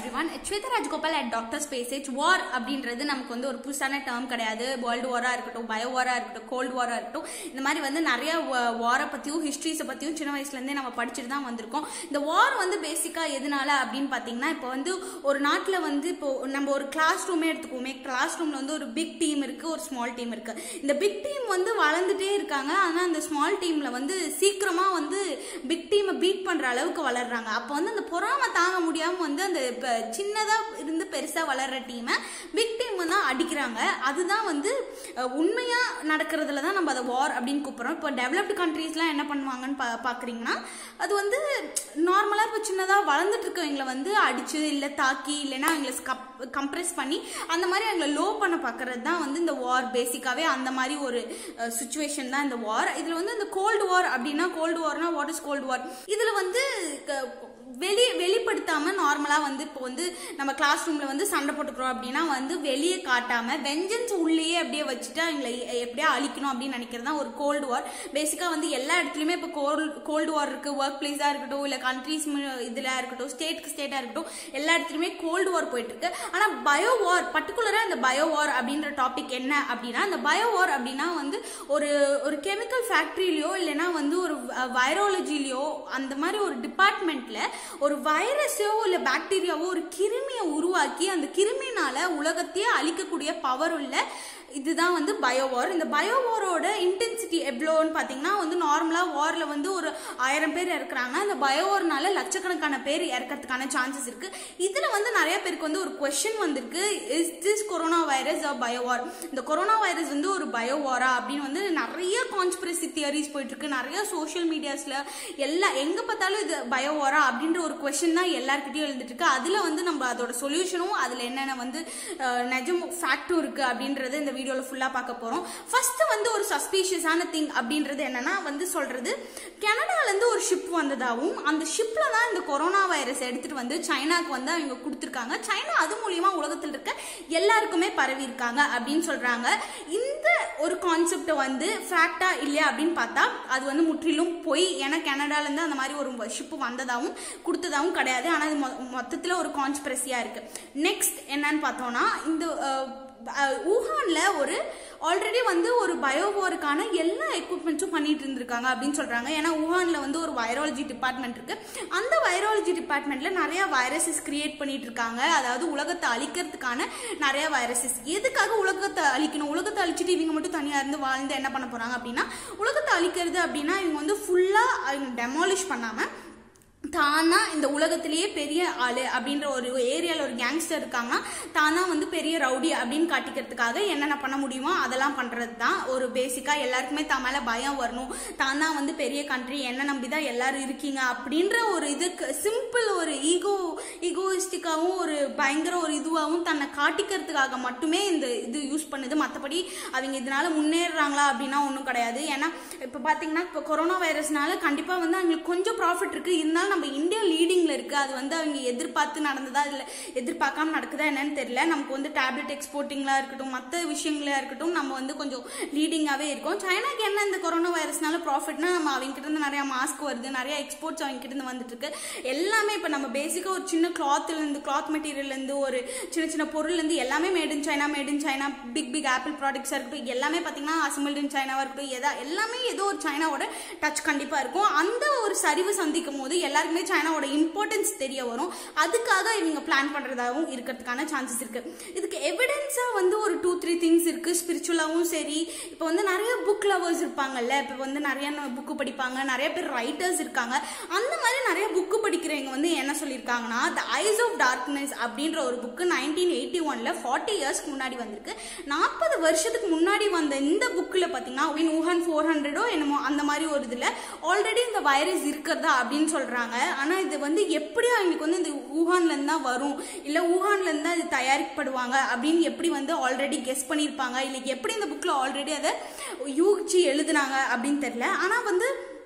everyone Shweta Rajgopal at doctor ஸ்பேசேஜ் war அப்படின்றது நமக்கு வந்து ஒரு புதுசான டேர்ம் கிடையாது வேர்ல்டு வாராக இருக்கட்டும் பயோ வாராக இருக்கட்டும் கோல்டு வாராக இருக்கட்டும் இந்த மாதிரி வந்து நிறைய வாரை பற்றியும் ஹிஸ்ட்ரிஸை பற்றியும் சின்ன வயசுலேருந்தே நம்ம படிச்சுட்டு தான் வந்திருக்கோம் இந்த வார் வந்து பேசிக்காக எதனால அப்படின்னு பார்த்தீங்கன்னா இப்போ வந்து ஒரு நாட்டில் வந்து இப்போ நம்ம ஒரு கிளாஸ் ரூமே எடுத்துக்குவோமே கிளாஸ் ரூமில் வந்து ஒரு பிக் டீம் இருக்குது ஒரு ஸ்மால் டீம் இருக்குது இந்த பிக் டீம் வந்து வளர்ந்துட்டே இருக்காங்க ஆனால் அந்த ஸ்மால் டீமில் வந்து சீக்கிரமாக வந்து பிக் டீமை பீட் பண்ணுற அளவுக்கு வளர்றாங்க அப்போ வந்து அந்த பொறாமை தாங்க முடியாமல் வந்து அந்த சின்னதாக இருந்து பெருசாக வளர்ற டீமை பிக் டீம் தான் அடிக்கிறாங்க அதுதான் வந்து உண்மையாக நடக்கிறதுல தான் நம்ம அதை வார் அப்படின்னு கூப்பிட்றோம் இப்போ டெவலப்டு கண்ட்ரீஸ்லாம் என்ன பண்ணுவாங்கன்னு பா பார்க்குறீங்கன்னா அது வந்து நார்மலாக இப்போ சின்னதாக வளர்ந்துட்டு இருக்கவங்களை வந்து அடிச்சு இல்லை தாக்கி இல்லைன்னா அவங்களை கப் கம்ப்ரெஸ் பண்ணி அந்த மாதிரி அவங்களை லோ பண்ண பார்க்கறது தான் வந்து இந்த வார் பேசிக்காகவே அந்த மாதிரி ஒரு சுச்சுவேஷன் தான் இந்த வார் இதில் வந்து இந்த கோல்டு வார் அப்படின்னா கோல்டு வார்னா வாட் இஸ் கோல்டு வார் இதில் வந்து வெளி வெளிப்படுத்தாம நார்மலா வந்து இப்போ வந்து நம்ம கிளாஸ் ரூம்ல வந்து சண்டை போட்டுக்கிறோம் அப்படின்னா வந்து வெளியே காட்டாம வெஞ்சன்ஸ் உள்ளேயே அப்படியே வச்சுட்டு அவங்களை எப்படியா அழிக்கணும் அப்படின்னு நினைக்கிறது தான் ஒரு கோல்டு வார் பேசிக்கா வந்து எல்லா இடத்துலயுமே இப்போ கோல்டு கோல்டு வார் இருக்கு ஒர்க் பிளேஸா இருக்கட்டும் இல்ல கண்ட்ரீஸ் இதுல இருக்கட்டும் ஸ்டேட்க்கு ஸ்டேட்டா இருக்கட்டும் எல்லா இடத்துலயுமே கோல்டு வார் போயிட்டு இருக்கு ஆனா பயோ வார் பர்டிகுலரா இந்த பயோ வார் அப்படின்ற டாபிக் என்ன அப்படின்னா இந்த பயோ வார் அப்படின்னா வந்து ஒரு ஒரு கெமிக்கல் ஃபேக்டரியிலயோ இல்லைன்னா வந்து ஒரு வைரோலஜிலயோ அந்த மாதிரி ஒரு டிபார்ட்மெண்ட்ல ஒரு வைரஸோ இல்லை பாக்டீரியாவோ ஒரு கிருமியை உருவாக்கி அந்த கிருமினால உலகத்தையே அழிக்கக்கூடிய பவர் உள்ள இதுதான் வந்து பயோவார் இந்த பயோவாரோட இன்டென்சிட்டி எவ்வளோன்னு பார்த்தீங்கன்னா வந்து நார்மலாக வாரில் வந்து ஒரு ஆயிரம் பேர் இறக்குறாங்கன்னா இந்த பயோவார்னால லட்சக்கணக்கான பேர் இறக்கிறதுக்கான சான்சஸ் இருக்கு இதில் வந்து நிறைய பேருக்கு வந்து ஒரு கொஷின் வந்திருக்கு is this corona virus a bio war இந்த கொரோனா வைரஸ் வந்து ஒரு பயோவாரா அப்படின்னு வந்து நிறைய கான்ஸ்பிரசி தியரிஸ் போயிட்டு இருக்கு நிறைய சோஷியல் மீடியாஸ்ல எல்லா எங்க பார்த்தாலும் இது பயோவாரா அப்படின்ற ஒரு கொஷின் தான் எல்லாருக்கிட்டையும் எழுந்துட்டு இருக்கு அதுல வந்து நம்ம அதோட சொல்யூஷனும் அதுல என்னென்ன வந்து நிஜம் ஃபேக்டும் இருக்கு அப்படின்றது இந்த வீடியோவில் ஃபுல்லாக பார்க்க போகிறோம் ஃபர்ஸ்ட் வந்து ஒரு சஸ்பீஷியஸான திங் அப்படின்றது என்னன்னா வந்து சொல்றது கனடாலேருந்து ஒரு ஷிப் வந்ததாகவும் அந்த ஷிப்பில் தான் இந்த கொரோனா வைரஸ் எடுத்துட்டு வந்து சைனாக்கு வந்து அவங்க கொடுத்துருக்காங்க சைனா அது மூலியமா உலகத்தில் இருக்க எல்லாருக்குமே பரவி இருக்காங்க அப்படின்னு சொல்றாங்க இந்த ஒரு கான்செப்டை வந்து ஃபேக்டா இல்லையா அப்படின்னு பார்த்தா அது வந்து முற்றிலும் பொய் ஏன்னா கனடாலேருந்து அந்த மாதிரி ஒரு ஷிப் வந்ததாகவும் கொடுத்ததாகவும் கிடையாது ஆனால் அது மொத்தத்தில் ஒரு கான்ஸ்பிரசியா இருக்கு நெக்ஸ்ட் என்னன்னு பார்த்தோம்னா இந்த ஊஹான்ல ஒரு ஆல்ரெடி வந்து ஒரு பயோவாருக்கான எல்லா எக்யூப்மெண்ட்ஸும் பண்ணிட்டு இருந்திருக்காங்க அப்படின்னு சொல்றாங்க ஏன்னா ஊஹான்ல வந்து ஒரு வைராலஜி டிபார்ட்மெண்ட் இருக்கு அந்த வைராலஜி டிபார்ட்மெண்ட்ல நிறைய வைரஸஸ் கிரியேட் பண்ணிட்டு இருக்காங்க அதாவது உலகத்தை அழிக்கிறதுக்கான நிறைய வைரஸஸ் எதுக்காக உலகத்தை அழிக்கணும் உலகத்தை அழிச்சிட்டு இவங்க மட்டும் தனியா இருந்து வாழ்ந்து என்ன பண்ண போறாங்க அப்படின்னா உலகத்தை அழிக்கிறது அப்படின்னா இவங்க வந்து ஃபுல்லா அவங்க டெமாலிஷ் பண்ணாம தானா இந்த உலகத்திலேயே பெரிய ஆளு அப்படின்ற ஒரு ஏரியாவில் ஒரு கேங்ஸ்டர் இருக்காங்கன்னா தானா வந்து பெரிய ரவுடி அப்படின்னு காட்டிக்கிறதுக்காக என்னென்ன பண்ண முடியுமோ அதெல்லாம் பண்ணுறது தான் ஒரு பேசிக்காக எல்லாருக்குமே தான் மேலே பயம் வரணும் தான் தான் வந்து பெரிய கண்ட்ரி என்ன நம்பி தான் எல்லாரும் இருக்கீங்க அப்படின்ற ஒரு இதுக்கு சிம்பிள் ஒரு ஈகோ ஈகோயிஸ்டிக்காகவும் ஒரு பயங்கர ஒரு இதுவாகவும் தன்னை காட்டிக்கிறதுக்காக மட்டுமே இந்த இது யூஸ் பண்ணுது மற்றபடி அவங்க இதனால முன்னேறுறாங்களா அப்படின்னா ஒன்றும் கிடையாது ஏன்னா இப்போ பார்த்தீங்கன்னா இப்போ கொரோனா வைரஸ்னால கண்டிப்பாக வந்து அவங்களுக்கு கொஞ்சம் ப்ராஃபிட் இருக்குது இருந்தாலும் நம்ம இந்தியா லீடிங்ல இருக்கு அது வந்து அவங்க எதிர்பார்த்து நடந்ததா இல்லை எதிர்பார்க்காம நடக்குதா என்னன்னு தெரியல நமக்கு வந்து டேப்லெட் எக்ஸ்போர்ட்டிங்லாம் இருக்கட்டும் மற்ற விஷயங்களா இருக்கட்டும் நம்ம வந்து கொஞ்சம் லீடிங்காகவே இருக்கோம் சைனாக்கு என்ன இந்த கொரோனா வைரஸ்னால ப்ராஃபிட்னா நம்ம அவங்க கிட்ட இருந்து நிறைய மாஸ்க் வருது நிறைய எக்ஸ்போர்ட்ஸ் அவங்க கிட்ட இருந்து வந்துட்டு இருக்கு எல்லாமே இப்போ நம்ம பேசிக்காக ஒரு சின்ன கிளாத்ல இருந்து கிளாத் மெட்டீரியல்ல இருந்து ஒரு சின்ன சின்ன பொருள்ல இருந்து எல்லாமே made in China made in China big big Apple ப்ராடக்ட்ஸாக இருக்கட்டும் எல்லாமே பார்த்தீங்கன்னா அசம்பிள்ட் இன் சைனாவாக இருக்கட்டும் எதா எல்லாமே ஏதோ ஒரு சைனாவோட டச் கண்டிப்பாக இருக்கும் அந்த ஒரு சரிவு சந்திக்கும் போது எல்லாருக்குமே சைனாவோட இம்பார்ட்டன்ஸ் தெரிய வரும் அதுக்காக இவங்க பிளான் பண்றதாகவும் இருக்கிறதுக்கான சான்சஸ் இருக்கு இதுக்கு எவிடன்ஸா வந்து ஒரு டூ த்ரீ திங்ஸ் இருக்கு ஸ்பிரிச்சுவலாகவும் சரி இப்போ வந்து நிறைய புக் லவர்ஸ் இருப்பாங்கல்ல இப்போ வந்து நிறைய புக்கு படிப்பாங்க நிறைய பேர் ரைட்டர்ஸ் இருக்காங்க அந்த மாதிரி நிறைய புக்கு படிக்கிறவங்க வந்து என்ன சொல்லியிருக்காங்கன்னா த ஐஸ் ஆஃப் டார்க்னஸ் அப்படின்ற ஒரு புக்கு நைன்டீன் எயிட்டி ஒன்ல ஃபார்ட்டி இயர்ஸ்க்கு முன்னாடி வந்திருக்கு நாற்பது வருஷத்துக்கு முன்னாடி வந்த இந்த புக்கில் பார்த்தீங்கன்னா வின் ஊஹான் ஃபோர் ஹண்ட்ரடோ என்னமோ அந்த மாதிரி ஒரு இதில் ஆல்ரெடி இந்த வைரஸ் இருக்கிறதா அப்படின்னு சொல்றாங்க ஆனா இது வந்து எப்படி அவங்களுக்கு வந்து இந்த ஊஹான்ல இருந்து தான் வரும் இல்ல ஊஹான்ல இருந்து தான் இது தயாரிக்கப்படுவாங்க அப்படின்னு எப்படி வந்து ஆல்ரெடி கெஸ் பண்ணியிருப்பாங்க இல்லை எப்படி இந்த புக்ல ஆல்ரெடி அதை யூகிச்சு எழுதுனாங்க அப்படின்னு தெரியல ஆனா வந்து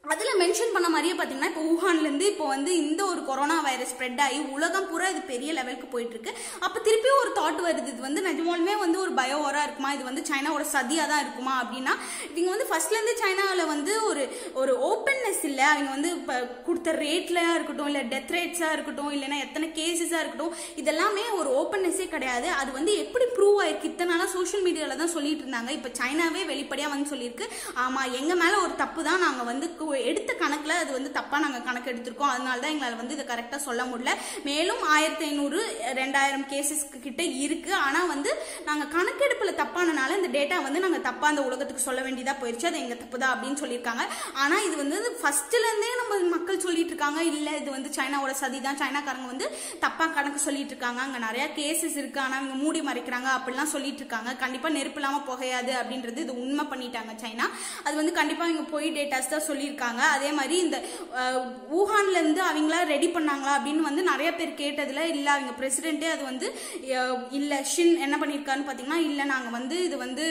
அதுல மென்ஷன் பண்ண மாதிரியே பாத்தீங்கன்னா இப்போ ஊஹான்ல இருந்து இப்போ வந்து இந்த ஒரு கொரோனா வைரஸ் ஸ்ப்ரெட் ஆகி உலகம் பூரா இது பெரிய லெவலுக்கு போயிட்டு இருக்கு அப்ப திருப்பி ஒரு தாட் வருது இது வந்து நிஜமாலுமே வந்து ஒரு பயோவரா இருக்குமா இது வந்து சைனாவோட சதியா தான் இருக்குமா அப்படின்னா இவங்க வந்து ஃபர்ஸ்ட்ல இருந்து சைனாவில் வந்து ஒரு ஒரு ஓப்பன்னஸ் இல்ல அவங்க வந்து இப்ப கொடுத்த ரேட்ல இருக்கட்டும் இல்ல டெத் ரேட்ஸா இருக்கட்டும் இல்லைன்னா எத்தனை கேசஸா இருக்கட்டும் இதெல்லாமே ஒரு ஓப்பன்னஸே கிடையாது அது வந்து எப்படி ப்ரூவ் ஆயிருக்கு இத்தனை நாளா சோஷியல் மீடியால தான் சொல்லிட்டு இருந்தாங்க இப்ப சைனாவே வெளிப்படையா வந்து சொல்லியிருக்கு ஆமா எங்க மேல ஒரு தப்பு தான் நாங்க வந்து கு- எடுத்த கணக்குல அது வந்து தப்பா நாங்க கணக்கு எடுத்திருக்கோம் அதனால தான் எங்களால வந்து இதை கரெக்டா சொல்ல முடியல மேலும் ஆயிரத்தி ஐநூறு ரெண்டாயிரம் கேசஸ் கிட்ட இருக்கு ஆனா வந்து நாங்க கணக்கெடுப்புல தப்பானனால இந்த டேட்டா வந்து நாங்க தப்பா அந்த உலகத்துக்கு சொல்ல வேண்டியதா போயிருச்சு அது எங்க தப்பு தான் அப்படின்னு சொல்லியிருக்காங்க ஆனா இது வந்து ஃபர்ஸ்ட்ல இருந்தே நம்ம மக்கள் சொல்லிட்டு இருக்காங்க இல்ல இது வந்து சைனாவோட சதி தான் சைனாக்காரங்க வந்து தப்பா கணக்கு சொல்லிட்டு இருக்காங்க அங்க நிறைய கேசஸ் இருக்கு ஆனா அவங்க மூடி மறைக்கிறாங்க அப்படிலாம் சொல்லிட்டு இருக்காங்க கண்டிப்பா நெருப்பு இல்லாம புகையாது அப்படின்றது இது உண்மை பண்ணிட்டாங்க சைனா அது வந்து கண்டிப்பா இவங்க போய் டேட்டாஸ் தான் சொல்லியிருக்காங்க அதே மாதிரி இந்த அஹ், ஊஹான்ல இருந்து அவங்களா ரெடி பண்ணாங்களா அப்படின்னு வந்து நிறைய பேர் கேட்டதுல இல்ல அவங்க பிரசிடென்ட்டே அது வந்து அஹ், இல்ல ஷின் என்ன பண்ணிருக்காருன்னு பாத்தீங்கன்னா இல்ல நாங்க வந்து இது வந்து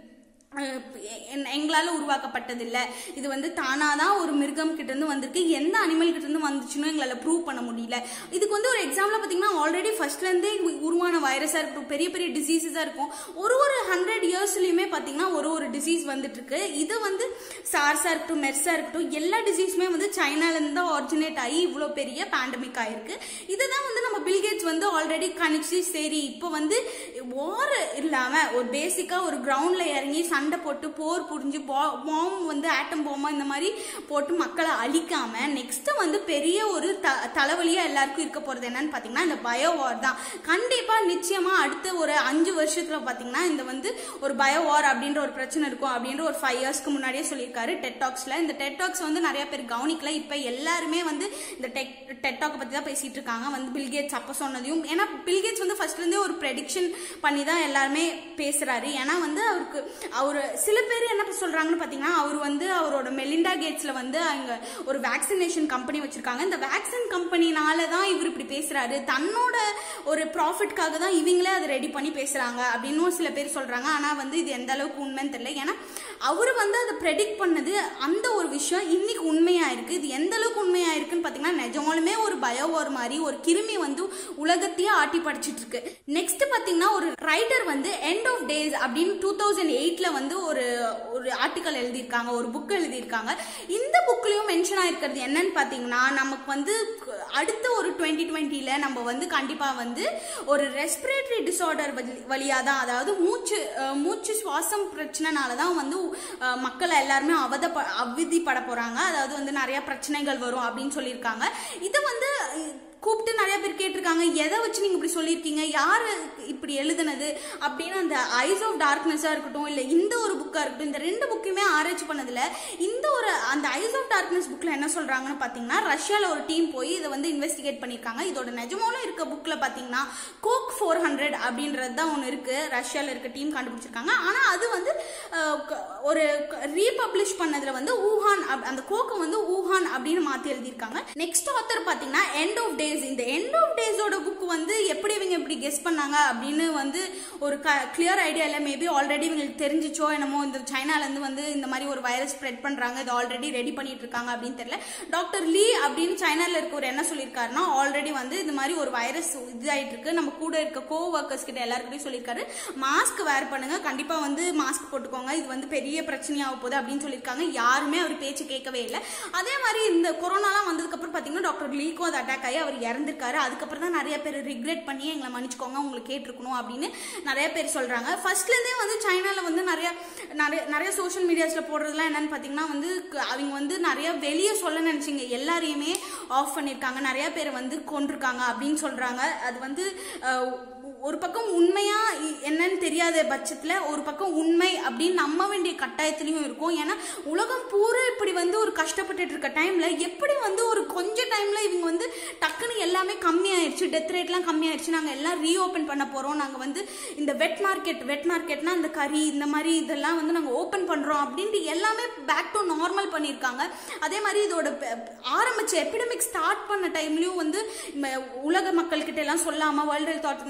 அஹ், எ- எங்களால உருவாக்கப்பட்டதில்ல இது வந்து தானாதான் ஒரு மிருகம் கிட்ட இருந்து வந்திருக்கு எந்த அனிமல் கிட்ட இருந்து வந்துச்சுன்னு எங்களால ப்ரூவ் பண்ண முடியல இதுக்கு வந்து ஒரு எக்ஸாம்பிள் பாத்தீங்கன்னா ஆல்ரெடி ஃபர்ஸ்ட்ல இருந்தே உ- உருவான வைரஸா இருக்கட்டும் பெரிய பெரிய டிசீசஸா இருக்கும் ஒரு ஒரு ஹண்ட்ரட் இயர்ஸ்லயுமே பாத்தீங்கன்னா ஒரு ஒரு டிசீஸ் வந்துட்டு இருக்கு இது வந்து சார்ஸா இருக்கட்டும் மெர்ஸா இருக்கட்டும் எல்லா டிசீஸுமே வந்து சைனால இருந்து தான் ஆரிஜினேட் ஆகி இவ்வளோ பெரிய பேண்டமிக் ஆயிருக்கு இதுதான் வந்து நம்ம பில்கேட்ஸ் வந்து ஆல்ரெடி கணிச்சு சரி இப்போ வந்து வார் இல்லாம ஒரு பேசிக்கா ஒரு கிரவுண்ட்ல இறங்கி சண்டை போட்டு போர் புரிஞ்சு பாம் வந்து ஆட்டம் பாமா இந்த மாதிரி போட்டு மக்களை அழிக்காம நெக்ஸ்ட் வந்து பெரிய ஒரு த தலைவலியா எல்லாருக்கும் இருக்க போறது என்னன்னு பாத்தீங்கன்னா இந்த பயோ வார் தான் கண்டிப்பா நிச்சயமா அடுத்த ஒரு அஞ்சு வருஷத்துல பாத்தீங்கன்னா இந்த வந்து ஒரு பயோ வார் அப்படின்ற ஒரு பிரச்சனை இருக்கும் அப்படின்ற ஒரு ஃபைவ் இயர்ஸ்க்கு முன்னாடியே சொல்லியிருக்காரு டெட்டாக்ஸ்ல இந்த டெட்டாக்ஸ் வந்து நிறைய பேர் கவனிக்கல இப்ப எல்லாருமே வந்து இந்த டெக் டெட்டாக் பத்தி தான் பேசிட்டு இருக்காங்க வந்து பில்கேட்ஸ் அப்ப சொன்னதையும் ஏன்னா பில்கேட்ஸ் வந்து ஃபர்ஸ்ட்ல இருந்தே ஒரு ப்ரெடிக்ஷன் பண்ணி தான் எல்லாருமே பேசுறாரு ஏன்னா வந்து அவருக்கு அவர் சில பேர் என்ன சொல்றாங்கன்னு பாத்தீங்கன்னா அவர் வந்து அவரோட மெலிண்டா கேட்ஸ்ல வந்து அங்க ஒரு வேக்சினேஷன் கம்பெனி வச்சிருக்காங்க இந்த வேக்சின் கம்பெனினால தான் இவர் இப்படி பேசுறாரு தன்னோட ஒரு ப்ராஃபிட்காக தான் இவங்களே அதை ரெடி பண்ணி பேசுறாங்க அப்படின்னு சில பேர் சொல்றாங்க ஆனா வந்து இது எந்த அளவுக்கு உண்மைன்னு தெரியல ஏன்னா அவர் வந்து அதை ப்ரெடிக்ட் பண்ணது அந்த ஒரு விஷயம் இன்னைக்கு உண்மையா இருக்கு இது எந்த அளவுக்கு உண்மையா இருக்குன்னு பாத்தீங்கன்னா நிஜமாலுமே ஒரு பயோவார் மாதிரி ஒரு கிருமி வந்து உலகத்தையே ஆட்டி படைச்சிட்டு இருக்கு நெக்ஸ்ட் பாத்தீங்கன்னா ஒரு ரைட்டர் வந்து எண்ட் ஆஃப் டேஸ் அப்படின்னு டூ தௌசண்ட் எயிட்ல வந்து ஒரு ஒரு ஆர்டிக்கல் எழுதியிருக்காங்க ஒரு புக் எழுதியிருக்காங்க இந்த புக்லயும் மென்ஷன் ஆயிருக்கிறது என்னன்னு பாத்தீங்கன்னா நமக்கு வந்து அடுத்த ஒரு டுவெண்ட்டி டுவெண்ட்டில நம்ம வந்து கண்டிப்பா வந்து ஒரு ரெஸ்பிரேட்டரி டிசார்டர் வழியா தான் அதாவது மூச்சு அஹ், மூச்சு சுவாசம் பிரச்சனைனால தான் வந்து அஹ், மக்கள் எல்லாருமே அவத அவதிப்பட போறாங்க அதாவது வந்து நிறைய பிரச்சனைகள் வரும் அப்படின்னு சொல்லியிருக்காங்க இதை வந்து அஹ், கூப்பிட்டு நிறைய பேர் கேட்டிருக்காங்க எதை வச்சு நீங்க இப்படி சொல்லியிருக்கீங்க யாரு இப்படி எழுதுனது அப்படின்னு அந்த ஐஸ் ஆஃப் டார்க்னஸா இருக்கட்டும் இல்ல இந்த ஒரு புக்கா இருக்கட்டும் இந்த ரெண்டு புக்குமே ஆராய்ச்சி பண்ணதுல இந்த ஒரு அந்த ஐஸ் ஆஃப் டார்க்னஸ் புக்ல என்ன சொல்றாங்கன்னு பாத்தீங்கன்னா ரஷ்யால ஒரு டீம் போய் இதை வந்து இன்வெஸ்டிகேட் பண்ணிருக்காங்க இதோட நிஜமால இருக்க புக்ல பாத்தீங்கன்னா கோக் ஃபோர் ஹண்ட்ரட் அப்படின்றது தான் ஒன்று இருக்கு ரஷ்யால இருக்க டீம் கண்டுபிடிச்சிருக்காங்க ஆனா அது வந்து அஹ், க- ஒரு ரீபப்ளிஷ் பண்ணதுல வந்து ஊஹான் அப்- அந்த கோக்கை வந்து ஊஹான் அப்படின்னு மாத்தி எழுதியிருக்காங்க நெக்ஸ்ட் ஆத்தர் பாத்தீங்கன்னா எண்ட் ஆஃப் டேஸ் இந்த எண்ட் ஆஃப் டேஸோட புக் வந்து எப்படி இவங்க இப்படி கெஸ் பண்ணாங்க அப்படின்னு வந்து ஒரு கிளியர் ஐடியா இல்லை மேபி ஆல்ரெடி இவங்களுக்கு தெரிஞ்சிச்சோ என்னமோ இந்த சைனால இருந்து வந்து இந்த மாதிரி ஒரு வைரஸ் ஸ்ப்ரெட் பண்றாங்க இது ஆல்ரெடி ரெடி பண்ணிட்டு இருக்காங்க அப்படின்னு தெரியல டாக்டர் லீ அப்படின்னு சைனால இருக்கவர் என்ன சொல்லியிருக்காருன்னா ஆல்ரெடி வந்து இந்த மாதிரி ஒரு வைரஸ் இதாயிட்டு இருக்கு நம்ம கூட இருக்க கோ ஒர்க்கர்ஸ் கிட்ட எல்லாருக்கிட்டையும் சொல்லியிருக்காரு மாஸ்க் வேர் பண்ணுங்க கண்டிப்பா வந்து மாஸ்க் போட்டுக்கோங்க இது வந்து பெரிய பிரச்சனையாக போகுது அப்படின்னு சொல்லியிருக்காங்க யாருமே அவர் பேச்சு கேட்கவே இல்லை அதே மாதிரி இந்த கொரோனாலாம் வந்ததுக்கு அப்புறம் பாத்தீங்கன்னா டாக்டர் லீக்கும் அது அட்டாக் ஆகி அவர் இறந்திருக்காரு அதுக்கப்புறம் தான் நிறைய பேர் ரிக்ரெட் பண்ணி எங்களை மன்னிச்சுக்கோங்க உங்களுக்கு கேட்டிருக்கணும் அப்படின்னு நிறைய பேர் சொல்றாங்க ஃபர்ஸ்ட்ல இருந்தே வந்து சைனால வந்து நிறைய நிறைய நிறைய சோஷியல் மீடியாஸ்ல போடுறதுலாம் என்னன்னு பாத்தீங்கன்னா வந்து க- அவங்க வந்து நிறைய வெளியே சொல்ல நினைச்சீங்க எல்லாரையுமே ஆஃப் பண்ணிருக்காங்க நிறைய பேர் வந்து கொண்டிருக்காங்க அப்படின்னு சொல்றாங்க அது வந்து அஹ், ஒரு பக்கம் உண்மையா இ- என்னன்னு தெரியாத பட்சத்துல ஒரு பக்கம் உண்மை அப்படின்னு நம்ப வேண்டிய கட்டாயத்திலையும் இருக்கும் ஏன்னா உலகம் பூரா இப்படி வந்து ஒரு கஷ்டப்பட்டுட்டு இருக்க டைம்ல எப்படி வந்து ஒரு கொஞ்ச டைம்ல இவங்க வந்து டக்குன்னு எல்லாமே கம்மி ஆயிடுச்சு டெத் ரேட்லாம் கம்மி ஆயிடுச்சு நாங்க எல்லாம் ரீஓபன் பண்ண போறோம் நாங்க வந்து இந்த வெட் மார்க்கெட் வெட் மார்க்கெட்னா இந்த கறி இந்த மாதிரி இதெல்லாம் வந்து நாங்க ஓபன் பண்றோம் அப்படின்ட்டு எல்லாமே பேக் டு நார்மல் பண்ணியிருக்காங்க அதே மாதிரி இதோட ப- ஆரம்பிச்ச எபிடமிக் ஸ்டார்ட் பண்ண டைம்லயும் வந்து ம- உலக மக்கள் கிட்ட எல்லாம் சொல்லாம வேர்ல்டு ஹெல்த் ஆர்கனைசேஷன்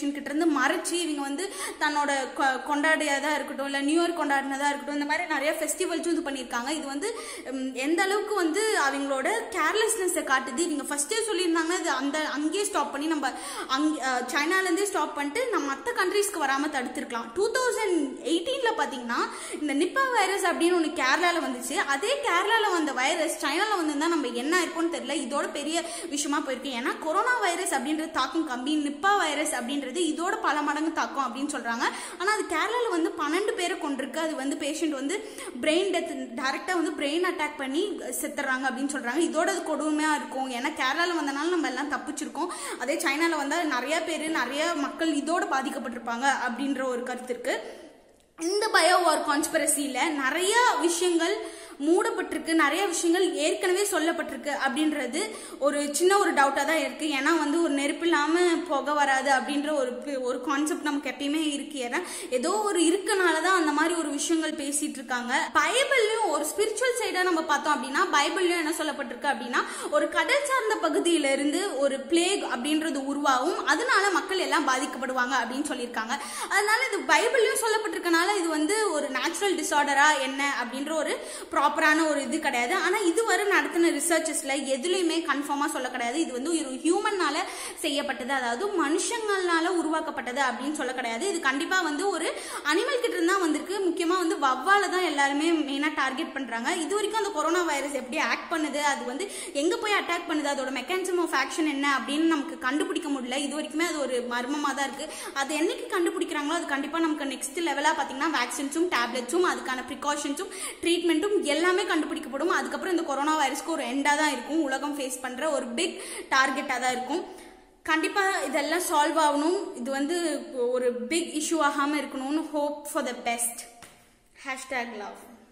ஜென்ரேஷன் கிட்ட இருந்து மறைச்சு இவங்க வந்து தன்னோட கொ- கொண்டாடியதா இருக்கட்டும் இல்ல நியூ இயர் கொண்டாடினதா இருக்கட்டும் இந்த மாதிரி நிறைய ஃபெஸ்டிவல்ஸும் இது பண்ணியிருக்காங்க இது வந்து உம், எந்த அளவுக்கு வந்து அவங்களோட கேர்லெஸ்னஸ் காட்டுது இவங்க ஃபர்ஸ்டே சொல்லியிருந்தாங்கன்னா இது அந்த அங்கேயே ஸ்டாப் பண்ணி நம்ம அங் அஹ், சைனால இருந்தே ஸ்டாப் பண்ணிட்டு நம்ம மற்ற கண்ட்ரீஸ்க்கு வராம தடுத்திருக்கலாம் டூ தௌசண்ட் எயிட்டீன்ல பாத்தீங்கன்னா இந்த நிப்பா வைரஸ் அப்படின்னு ஒன்று கேரளால வந்துச்சு அதே கேரளால வந்த வைரஸ் சைனால வந்திருந்தா நம்ம என்ன இருக்கும்னு தெரியல இதோட பெரிய விஷயமா போயிருக்கு ஏன்னா கொரோனா வைரஸ் அப்படின்றது தாக்கம் கம்மி நிப்பா வைரஸ் அப்படின்றது இதோட பல மடங்கு தாக்கம் அப்படின்னு சொல்றாங்க ஆனா அது கேரளால வந்து பன்னெண்டு பேரை கொண்டிருக்கு அது வந்து பேஷண்ட் வந்து பிரெயின் டெத் டைரக்டா வந்து பிரெயின் அட்டாக் பண்ணி செத்துறாங்க அப்படின்னு சொல்றாங்க இதோட அது கொடுமையா இருக்கும் ஏன்னா கேரளால வந்தனால நம்ம எல்லாம் தப்பிச்சிருக்கோம் அதே சைனால வந்தா நிறைய பேர் நிறைய மக்கள் இதோட பாதிக்கப்பட்டிருப்பாங்க அப்படின்ற ஒரு கருத்து இருக்கு இந்த பயோ வார் கான்ஸ்பிரசியில நிறைய விஷயங்கள் மூடப்பட்டிருக்கு நிறைய விஷயங்கள் ஏற்கனவே சொல்லப்பட்டிருக்கு அப்படின்றது ஒரு சின்ன ஒரு டவுட்டாக தான் இருக்கு ஏன்னா வந்து ஒரு நெருப்பு இல்லாம புகை வராது அப்படின்ற ஒரு பி- ஒரு கான்செப்ட் நமக்கு எப்பயுமே இருக்கு ஏன்னா ஏதோ ஒரு இருக்கனால தான் அந்த மாதிரி ஒரு விஷயங்கள் பேசிட்டு இருக்காங்க பைபிள்லயும் ஒரு ஸ்பிரிச்சுவல் சைடா நம்ம பார்த்தோம் அப்படின்னா பைபிள்லயும் என்ன சொல்லப்பட்டிருக்கு அப்படின்னா ஒரு கடல் சார்ந்த பகுதியில இருந்து ஒரு பிளேக் அப்படின்றது உருவாகும் அதனால மக்கள் எல்லாம் பாதிக்கப்படுவாங்க அப்படின்னு சொல்லியிருக்காங்க அதனால இது பைபிள்லயும் சொல்லப்பட்டிருக்கனால இது வந்து ஒரு நேச்சுரல் டிசார்டரா என்ன அப்படின்ற ஒரு ப்ராப்பரான ஒரு இது கிடையாது ஆனா இதுவரை நடத்தின ரிசர்ச்சஸ்ல எதுலையுமே கன்ஃபார்மா சொல்ல கிடையாது இது வந்து ஒரு ஹியூமன்னால செய்யப்பட்டது அதாவது மனுஷங்களால உருவாக்கப்பட்டது அப்படின்னு சொல்ல கிடையாது இது கண்டிப்பா வந்து ஒரு அனிமல் கிட்ட இருந்தா வந்திருக்கு முக்கியமா வந்து வவ்வால தான் எல்லாருமே மெயினா டார்கெட் பண்றாங்க இது வரைக்கும் அந்த கொரோனா வைரஸ் எப்படி ஆக்ட் பண்ணுது அது வந்து எங்க போய் அட்டாக் பண்ணுது அதோட மெக்கானிசம் ஆஃப் ஆக்ஷன் என்ன அப்படின்னு நமக்கு கண்டுபிடிக்க முடியல இது வரைக்குமே அது ஒரு மர்மமா தான் இருக்கு அது என்னைக்கு கண்டுபிடிக்கிறாங்களோ அது கண்டிப்பா நமக்கு நெக்ஸ்ட் லெவலா பாத்தீங்கன்னா வேக்சின்ஸும் டேப்லெட்ஸும் அதுக்கான ப்ரிகாஷன்ஸும் ட்ரீட்மெண்ட்டும் எல்லாமே கண்டுபிடிக்கப்படும் அதுக்கப்புறம் இந்த கொரோனா வைரஸ்க்கு ஒரு எண்டா தான் இருக்கும் உலகம் ஃபேஸ் பண்ற ஒரு பிக் டார்கெட்டா தான் இருக்கும் கண்டிப்பா இதெல்லாம் சால்வ் ஆகணும் இது வந்து ஒரு பிக் இஷ்யூ ஆகாம இருக்கணும்னு hope for the best hashtag love